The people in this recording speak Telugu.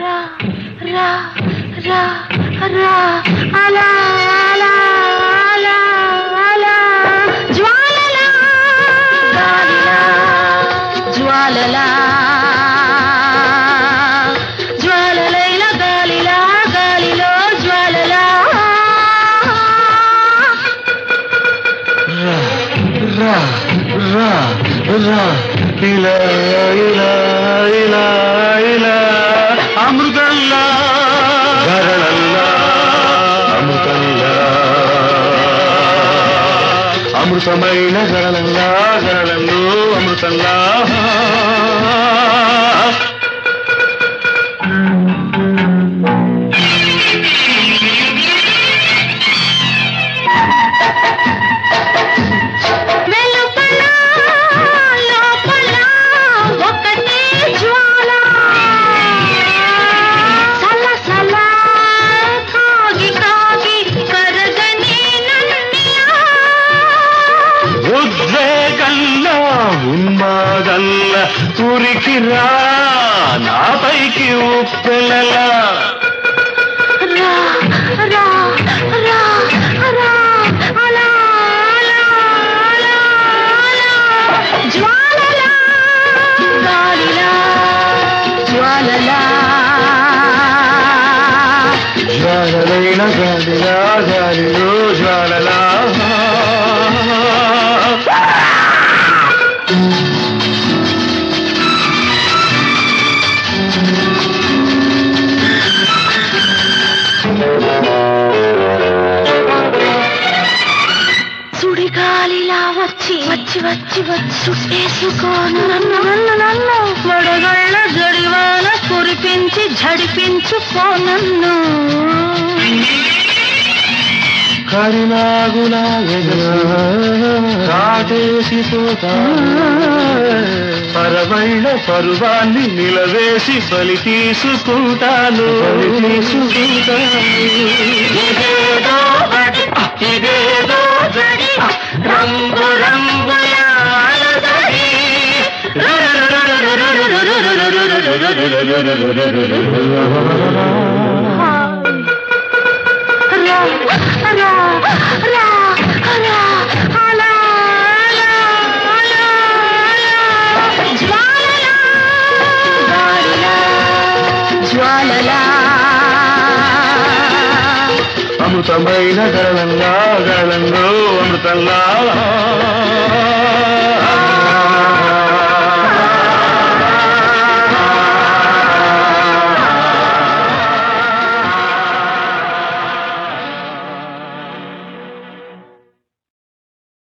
రా రా రా రా అలా అలా అలా అలా జ్వాలలా గాలిలా జ్వాలలా జ్వాలలైన గాలిలా గాలిలో జ్వాలలా రా రా రా ఇలా ఇలా ఇలా ఇలా అమృతంలా గరళల్లా అమృతంలా అమృతమైన గరళంలా గరళంలో అమృతంలా వెలుపల లోపల ఒకటే జ్వాల సలసల కాగి కాగి కరగని నన్నియా ఉద్వేగల్లా ఉన్మాదల్లా ఉరికి రా నాపైకి ఉప్పెలలా రా రా రా రా అలా అలా అలా అలా జ్వాలలా గాలిలా జ్వాలలా జ్వాలలైన గాలిలా గాలిలో జ్వాలలా సుడిగాలిలా వచ్చి వచ్చి వచ్చి వచ్చి చుట్టేసుకోను నన్ను నన్ను నన్ను వడగళ్ళ జడివాన కురిపించి జడిపించుకో నన్ను కరినాగులా కాటేసి పోతా పరవైన పరువాన్ని నిలవేసి బలి తీసుకుంటాను బలి తీసుకుంటాను ఇదేదో బడి, ఇదేదో జడి, రంగు రంగుల అలజడి. రా, రా, రా, రా, అలా, అలా, అలా, అలా. జ్వాలలా, గాలిలా, జ్వాలలా అమృతమైన గళంగా గళంలో అమృతంలా